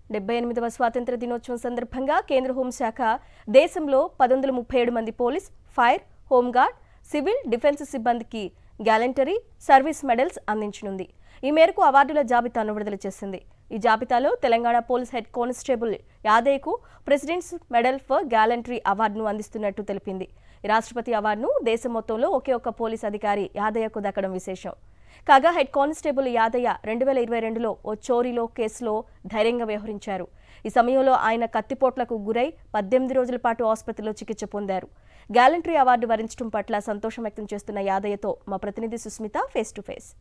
డెబ్బై ఎనిమిదవ స్వాతంత్ర దినోత్సవం సందర్భంగా కేంద్ర హోంశాఖ దేశంలో పది వందల ముప్పై ఏడు మంది police fire home guard civil defence సిబ్బందికి గ్యాలంటరీ సర్వీస్ మెడల్స్ అందించనుంది ఈ మేరకు అవార్డుల జాబితాను విడుదల చేసింది ఈ జాబితాలో తెలంగాణ పోలీస్ హెడ్ కానిస్టేబుల్ యాదయ్యకు ప్రెసిడెంట్స్ మెడల్ ఫర్ గ్యాలంటరీ అవార్డును అందిస్తున్నట్టు తెలిపింది ఈ రాష్ట్రపతి అవార్డును దేశం మొత్తంలో ఒకే ఒక్క పోలీస్ అధికారి యాదయ్యకు దక్కడం విశేషం కాగా హెడ్ కానిస్టేబుల్ యాదయ్య రెండు వేల ఇరవై రెండులో ఓ చోరీలో కేసులో ధైర్యంగా వ్యవహరించారు ఈ సమయంలో ఆయన కత్తిపోట్లకు గురై పద్దెనిమిది రోజుల పాటు ఆసుపత్రిలో చికిత్స పొందారు గ్యాలంటరీ అవార్డు వరించడం పట్ల సంతోషం వ్యక్తం చేస్తున్న యాదయ్యతో మా ప్రతినిధి సుస్మిత ఫేస్ టు ఫేస్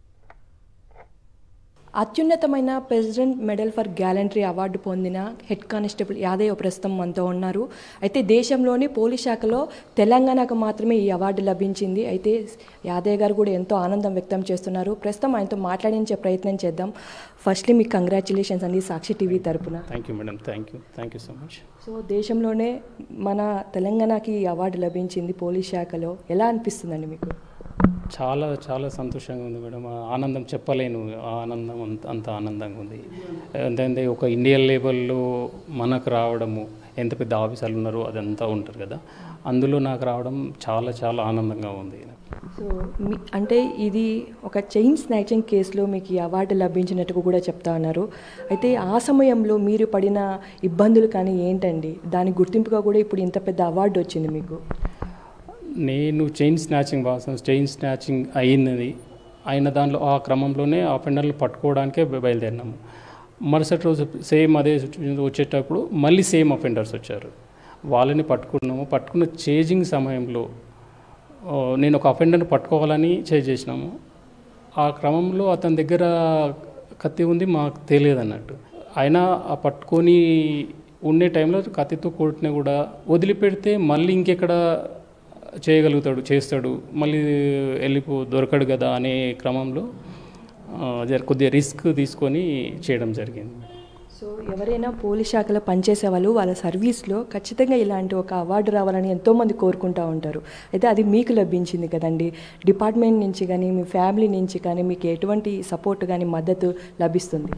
అత్యున్నతమైన president medal for gallantry award పొందిన హెడ్ కానిస్టేబుల్ యాదయ్య ప్రస్తుతం మనతో ఉన్నారు అయితే దేశంలోని పోలీస్ శాఖలో తెలంగాణకు మాత్రమే ఈ అవార్డు లభించింది అయితే యాదయ్య గారు కూడా ఎంతో ఆనందం వ్యక్తం చేస్తున్నారు ప్రస్తుతం ఆయనతో మాట్లాడించే ప్రయత్నం చేద్దాం ఫస్ట్లీ మీకు కంగ్రాచులేషన్స్ అండి సాక్షి టీవీ తరపున thank you madam thank you thank you so much so దేశంలోనే మన తెలంగాణకి ఈ అవార్డు లభించింది పోలీస్ శాఖలో ఎలా అనిపిస్తుందండి మీకు చాలా చాలా సంతోషంగా ఉంది మేడం ఆ ఆనందం చెప్పలేను ఆ ఆనందం అంత అంత ఆనందంగా ఉంది ఎందుకంటే ఒక ఇండియన్ లెవెల్లో మనకు రావడము ఎంత పెద్ద ఆఫీసర్లు ఉన్నారో అదంతా ఉంటారు కదా అందులో నాకు రావడం చాలా చాలా ఆనందంగా ఉంది సో మీ అంటే ఇది ఒక చైన్ స్నాచింగ్ కేసులో మీకు ఈ అవార్డు లభించినట్టు కూడా చెప్తా ఉన్నారు అయితే ఆ సమయంలో మీరు పడిన ఇబ్బందులు కానీ ఏంటండి దాని గుర్తింపుగా కూడా ఇప్పుడు ఇంత పెద్ద అవార్డు వచ్చింది మీకు నేను చైన్ స్నాచింగ్ వాసన చైన్ స్నాచింగ్ అయినది అయిన దానిలో ఆ క్రమంలోనే ఆ పెండర్లు పట్టుకోవడానికే బయ- బయలుదేరినాము మరుసటి రోజు సేమ్ అదే సిచ్యువేషన్ వచ్చేటప్పుడు మళ్ళీ సేమ్ అఫెండర్స్ వచ్చారు వాళ్ళని పట్టుకున్నాము పట్టుకున్న చేజింగ్ సమయంలో ఆ, నేను ఒక అఫెండర్ని పట్టుకోవాలని చేజ్ చేసినాము ఆ క్రమంలో అతని దగ్గర కత్తి ఉంది మాకు తెలియదు అన్నట్టు అయినా ఆ పట్టుకొని ఉండే టైంలో కత్తితో కొట్టినా కూడా వదిలిపెడితే మళ్ళీ ఇంకెక్కడ చేయగలుగుతాడు చేస్తాడు మళ్ళీ వెళ్ళిపో దొరకడు కదా అనే క్రమంలో ఆ, జర కొద్దిగా రిస్క్ తీసుకొని చేయడం జరిగింది సో ఎవరైనా పోలీస్ శాఖలో పనిచేసే వాళ్ళు వాళ్ళ సర్వీస్లో ఖచ్చితంగా ఇలాంటి ఒక అవార్డు రావాలని ఎంతోమంది కోరుకుంటూ ఉంటారు అయితే అది మీకు లభించింది కదండి డిపార్ట్మెంట్ నుంచి కానీ మీ ఫ్యామిలీ నుంచి కానీ మీకు ఎటువంటి సపోర్ట్ కానీ మద్దతు లభిస్తుంది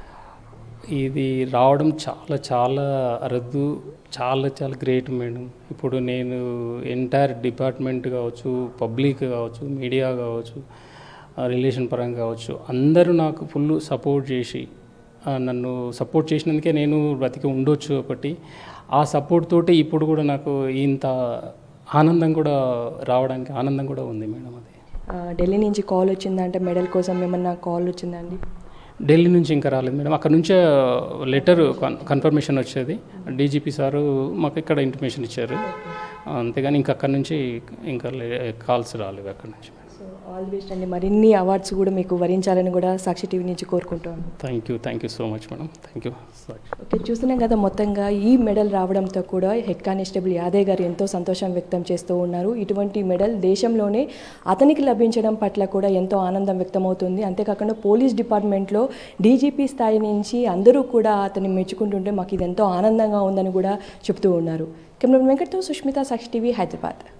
ఇది రావడం చాలా చాలా అరుదు చాలా చాలా గ్రేట్ మేడం ఇప్పుడు నేను ఎంటైర్ డిపార్ట్మెంట్ కావచ్చు పబ్లిక్ కావచ్చు మీడియా కావచ్చు ఆ, రిలేషన్ పరంగా కావచ్చు అందరూ నాకు ఫుల్ సపోర్ట్ చేసి ఆ, నన్ను సపోర్ట్ చేసినందుకే నేను బ్రతికి ఉండొచ్చు ఒకటి ఆ సపోర్ట్ తోటి ఇప్పుడు కూడా నాకు ఇంత ఆనందం కూడా రావడానికి ఆనందం కూడా ఉంది మేడం అది ఆ, ఢిల్లీ నుంచి కాల్ వచ్చిందంటే మెడల్ కోసం ఏమన్నా కాల్ వచ్చిందండి ఢిల్లీ నుంచి ఇంకా రాలేదు మేడం అక్కడ నుంచే లెటర్ కన్ఫర్మేషన్ వచ్చేది డీజీపీ సారు మాకు ఇక్కడ ఇంటిమేషన్ ఇచ్చారు అంతేగాని ఇంకా అక్కడ నుంచి ఇంకా కాల్స్ రాలేవు అక్కడ నుంచి సో ఆల్ ది బెస్ట్ అండి మరిన్ని అవార్డ్స్ కూడా మీకు వరించాలని కూడా సాక్షి టీవీ నుంచి కోరుకుంటాను thank you thank you so much madam thank you okay చూస్తున్నాం కదా మొత్తంగా ఈ మెడల్ రావడంతో కూడా హెడ్ కానిస్టేబుల్ యాదయ్య గారు ఎంతో సంతోషం వ్యక్తం చేస్తూ ఉన్నారు ఇటువంటి మెడల్ దేశంలోనే అతనికి లభించడం పట్ల కూడా ఎంతో ఆనందం వ్యక్తమవుతుంది అంతేకాకుండా పోలీస్ డిపార్ట్మెంట్లో డీజీపీ స్థాయి నుంచి అందరూ కూడా అతన్ని మెచ్చుకుంటుంటే మాకు ఇది ఎంతో ఆనందంగా ఉందని కూడా చెప్తూ ఉన్నారు కెమెరా వెంకట్తో సుష్మిత సాక్షి టీవీ హైదరాబాద్